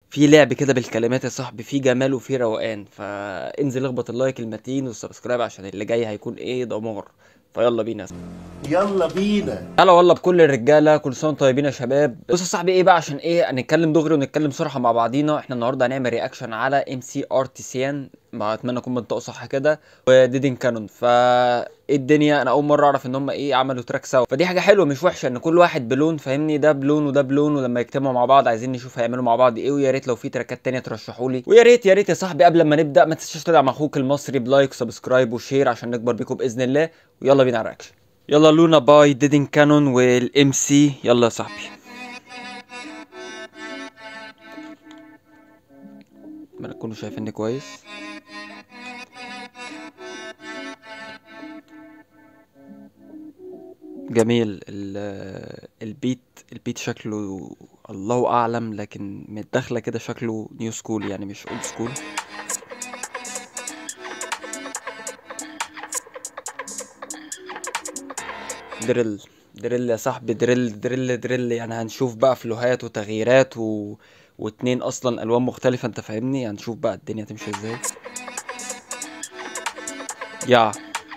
في لعب كده بالكلمات يا صاحبي في جمال وفي روقان فانزل اخبط اللايك المتين والسبسكرايب عشان اللي جاي هيكون ايه دمار فيلا بينا يا صاحبي. يلا بينا هلا والله بكل الرجاله كل سنه وانتم طيبين يا شباب بص يا صاحبي ايه بقى عشان ايه هنتكلم دغري ونتكلم صراحه مع بعضينا احنا النهارده هنعمل رياكشن على ام سي ارتيسيان ما اتمنى اكون بنطقه صح كده وديدن كانون فا ايه الدنيا انا اول مره اعرف ان هم ايه عملوا تراك سوا فدي حاجه حلوه مش وحشه ان كل واحد بلون فاهمني ده بلون وده بلون ولما يجتمعوا مع بعض عايزين نشوف هيعملوا مع بعض ايه ويا ريت لو في تراكات تانية ترشحوا لي ويا ريت يا ريت يا صاحبي قبل ما نبدا ما تنساش تدعم اخوك المصري بلايك وسبسكرايب وشير عشان نكبر بيكم باذن الله ويلا بينا على الرياكشن يلا لونا باي ديدن كانون والام سي يلا يا صاحبي ما تكونوا شايفيني كويس جميل ال- البيت البيت شكله الله اعلم لكن متداخله كده شكله نيو سكول يعني مش اولد سكول دريل دريل يا صاحبي دريل دريل دريل يعني هنشوف بقى فلوهات وتغييرات و... واتنين اصلا الوان مختلفة انت فاهمني هنشوف بقى الدنيا تمشي ازاي يا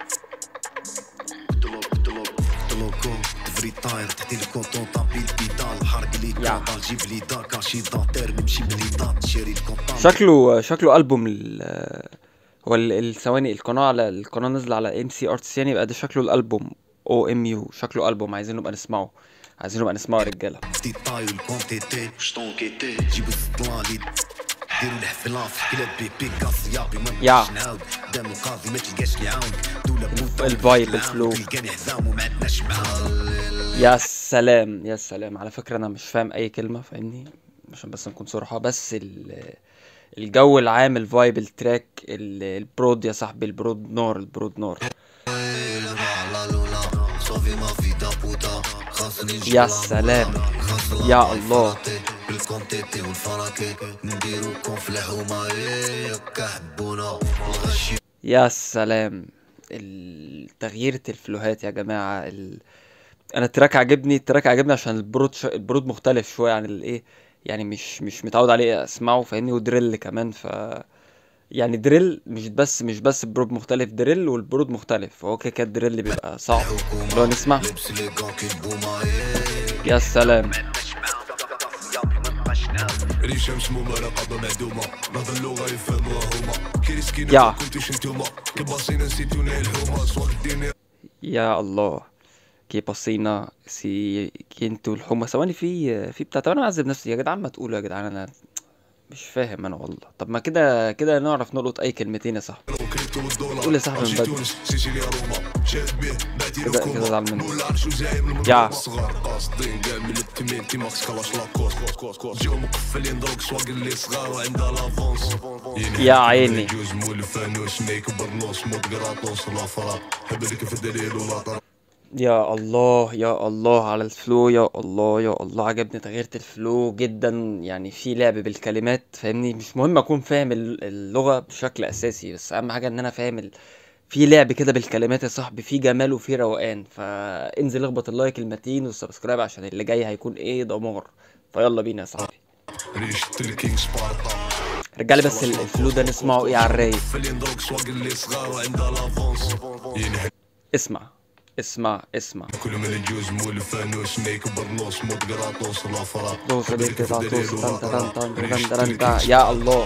طلوكو تفري طاير تحتي الكونتون طابي البيدال حرق لي يا. كونتال جيب لي داكا شي دانتير نمشي بلي دات شيري الكونتان شكله شكله البوم ال... هو ال- الثواني القناة على القناة نازلة على ام سي ارتسيان يبقى ده شكله الالبوم او ام يو شكله البوم عايزين نبقى نسمعه عايزين نبقى نسمعه يا رجالة تي طاي والكونتي تي شطون كيتي جيبو السطلان لي ديرو الحفلان في كلاب بي بي كاس يابي ما يا. نبقاش نعاود دام القاضي ما تلقاش لي عاون دولة بوفا الفايب، الفلو. تلقاني حذام وما عندناش معاون يا سلام يا سلام على فكرة أنا مش فاهم أي كلمة فاهمني عشان بس نكون صراحة بس ال الجو العام الفايب التراك ال- البرود يا صاحبي البرود نار البرود نار يا سلام يا الله بالكونتيتي والفراكي نديرو كونفلح وما كحبونا الغشي يا سلام التغيير الفلوهات يا جماعة ال... انا التراك عجبني التراك عجبني عشان البرود ش... البرود مختلف شوية عن الايه يعني مش مش متعود عليه اسمعه فاهمني ودريل كمان ف يعني دريل مش بس مش بس برود مختلف دريل والبرود مختلف فهو كده كده الدريل بيبقى صعب لو نسمع لبس لي كونكي بوما يا سلام ريشة مش مراقبة معدومة نهضر اللغة يفهموها هما كي ريسكينا يا. ما كنتوش نتوما كي باصينا نسيتونا الحومة سواق الدنيا يا الله كي بصينا سي كنتو الحمى ثواني في في بتاع طب انا اعذب نفسي يا جدعان ما تقولوا يا جدعان انا مش فاهم انا والله طب ما كده كده نعرف نلقط اي كلمتين يا صاحبي وكريبتو والدولار قول يا صاحبي من عرشي بدري. تونس سيسيليا روما شاد بيه بعتي كده- له كده زعل مني. مولا عرشو زايم يا. المنطقة الصغار قاصدين كاع من التمين تي ماكس كلاش لاكوست جاو مقفلين دروك سواق اللي صغار وعندها لافونس يا عيني. جوز مول فانوس ميك برنوس مود قراطوس لا فرا حبلك في الدليل ولا طرا يا الله يا الله على الفلو يا الله يا الله عجبني تغيير الفلو جدا يعني في لعب بالكلمات فاهمني مش مهم اكون فاهم ال- اللغة بشكل اساسي بس اهم حاجة ان انا فاهم ال... في لعب كده بالكلمات يا صاحبي في جمال وفي روقان فانزل اخبط اللايك المتين والسبسكرايب عشان اللي جاي هيكون ايه دمار فيلا بينا يا صاحبي ريشت الكينج سبارتا رجالي بس ال- الفلو ده نسمعه ايه على الرايق مقفلين دروك سواق اللي صغار وعندها لافونس ينحب اسمع اسمع اسمع كل من الجوز مول فانوس ميك برنوس مود قراطوس لا فرا دوس حبلك ديك في الدليل تعطوس ولا تن طرا تن تن ريشت تن تن تن. الكينج يا الله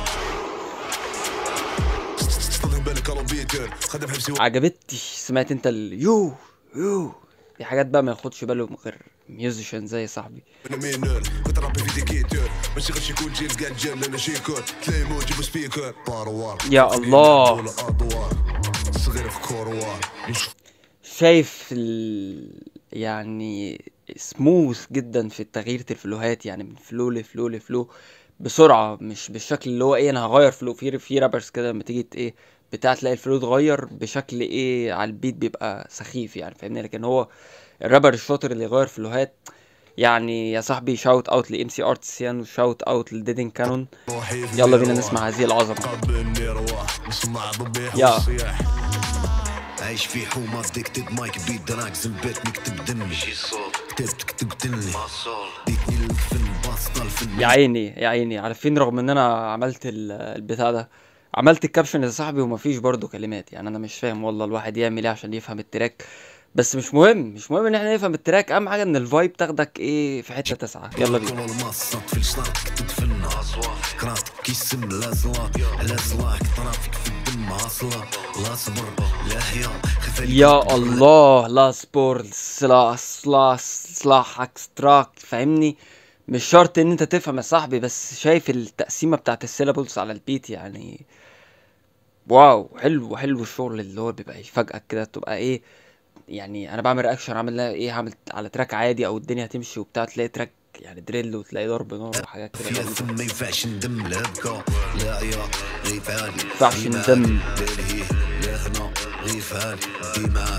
استخدم بالك كالومبيتر خدم حبسي عجبتني سمعت انت ال يو يو دي حاجات بقى ما ياخدش باله من غير ميوزيشن زي صاحبي انا مينور كنت رابي في ديكيتور ماشي غير شيكون جيل كاع جيل انا شيكور تلاقي مو جيبو سبيكر باروار يا الله. ولا ادوار صغير في كوروار شايف ال... يعني سموث جدا في تغيير الفلوهات يعني من فلو لفلو لفلو بسرعة مش بالشكل اللي هو ايه انا هغير فلو في في رابرز كده لما تيجي ت- ايه بتاع تلاقي الفلو اتغير بشكل ايه على البيت بيبقى سخيف يعني فاهمني لكن هو الرابر الشاطر اللي يغير فلوهات يعني يا صاحبي شاوت اوت لام سي ارتسيان وشاوت اوت لديدن كانون يلا بينا نسمع هذه العظمة قبلني رواح نسمع ضبيح يا. وصياح عايش في حومة ديكتد مايك بيت دراك زنبات نكتب دمي كتبت كتبت لي ديتني الكفن واسطة الفنان يا عيني يا عيني عارفين رغم ان انا عملت ال- البتاع ده عملت الكابشن يا صاحبي ومفيش برضه كلمات يعني انا مش فاهم والله الواحد يعمل ايه عشان يفهم التراك بس مش مهم مش مهم ان احنا نفهم التراك اهم حاجه ان الفايب تاخدك ايه في حته تسعه يلا بينا كل المصات في الشنط تدفن كرات كيسم لا زلاط على زلاك طرافك في الدم عاصلة لا صبر لا هي خفالك يا الله لا سبور سلا سلا سلاح اكستراك فاهمني مش شرط ان انت تفهم يا صاحبي بس شايف التقسيمه بتاعت السيلابلز على البيت يعني واو حلو حلو الشغل اللي هو بيبقى يفاجئك كده تبقى ايه يعني انا بعمل رياكشن عامل لها ايه هعمل على تراك عادي او الدنيا هتمشي وبتاع تلاقي تراك يعني دريل وتلاقي ضرب نار وحاجات كده فيها غريبة. ثم ما ينفعش ندم لا بكا لا عيا غيب عالي ينفعش ندم. لا لهيه لا هنا غيب عالي دي معاك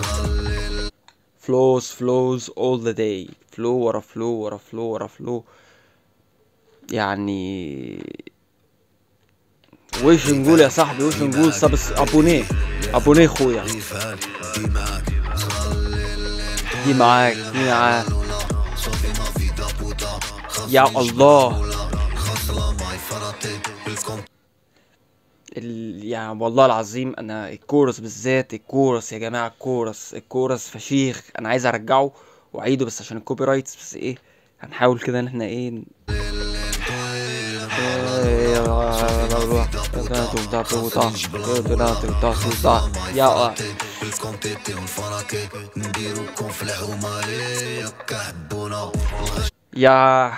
flows flows all the day flow ورا flow ورا flow ورا flow يعني وش نقول يا صاحبي وش نقول سبس ابونيه ابونيه خويا غيب عالي دي معاك دي معاك دي معاك صافي ما في دابوتا يا الله خاصلة معي فرطي بالكم ال... يعني والله العظيم انا الكورس بالذات الكورس يا جماعه الكورس الكورس فشيخ انا عايز ارجعه واعيده بس عشان الكوبي رايتس بس ايه هنحاول كده ان احنا ايه ن- يا بالكم تيتي والفراكي نديروكم في الحومة ياك حبونا يا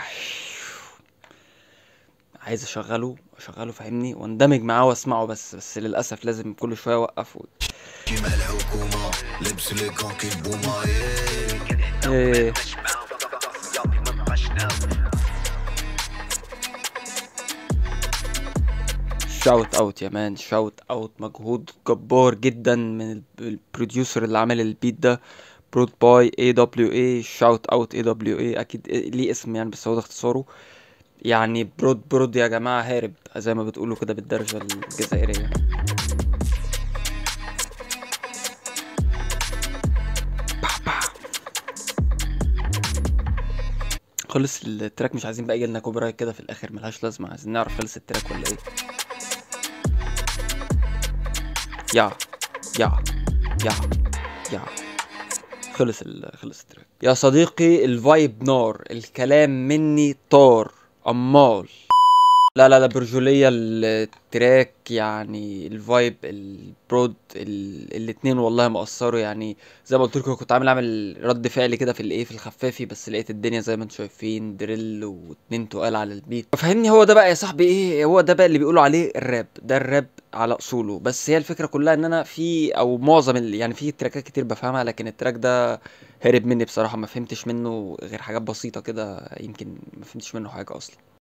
عايز اشغله اشغله فاهمني واندمج معاه واسمعه بس بس للاسف لازم كل شويه اوقف و... كيما الحكومة لبس لي كون كي البومة إيه. شاوت اوت يا مان شاوت اوت مجهود جبار جدا من ال- البروديوسر اللي عامل البيت ده برود باي اي دبليو اي شاوت اوت اي دبليو اي اكيد ليه اسم يعني بس هو ده اختصاره يعني برود برود يا جماعه هارب زي ما بتقولوا كده بالدرجه الجزائريه خلص التراك مش عايزين بقى يجيلنا كوبي رايت كده في الاخر ملهاش لازمه عايزين نعرف خلص التراك ولا ايه يا يا يا يا خلص ال... خلص التراك يا صديقي الفايب نار الكلام مني طار امال لا لا لا برجولية التراك يعني الفايب البرود ال... الاتنين والله مقصروا يعني زي ما قلت لكم كنت عامل اعمل رد فعل كده في الايه في الخفافي بس لقيت الدنيا زي ما انتم شايفين دريل واتنين تقال على البيت فاهمني هو ده بقى يا صاحبي ايه هو ده بقى اللي بيقولوا عليه الراب ده الراب على اصوله بس هي الفكره كلها ان انا في او معظم ال... يعني في تراكات كتير بفهمها لكن التراك ده هرب مني بصراحه ما فهمتش منه غير حاجات بسيطه كده يمكن ما فهمتش منه حاجه اصلا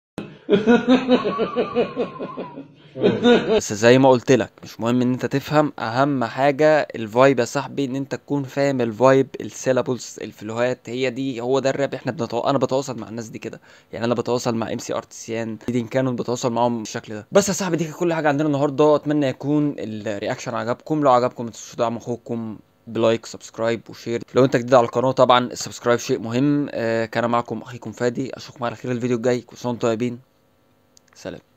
بس زي ما قلت لك مش مهم ان انت تفهم اهم حاجه الفايب يا صاحبي ان انت تكون فاهم الفايب السيلابلز الفلوهات هي دي هو ده الراب احنا بنتو... انا بتواصل مع الناس دي كده يعني انا بتواصل مع ام سي ارتسيان دين كانون بتواصل معاهم بالشكل ده بس يا صاحبي دي كانت كل حاجه عندنا النهارده اتمنى يكون الرياكشن عجبكم لو عجبكم ما تنسوش تدعموا اخوكم بلايك سبسكرايب وشير لو انت جديد على القناه طبعا السبسكرايب شيء مهم آه كان معكم اخيكم فادي اشوفكم على خير الفيديو الجاي كل سنه وانتم طيبين سلام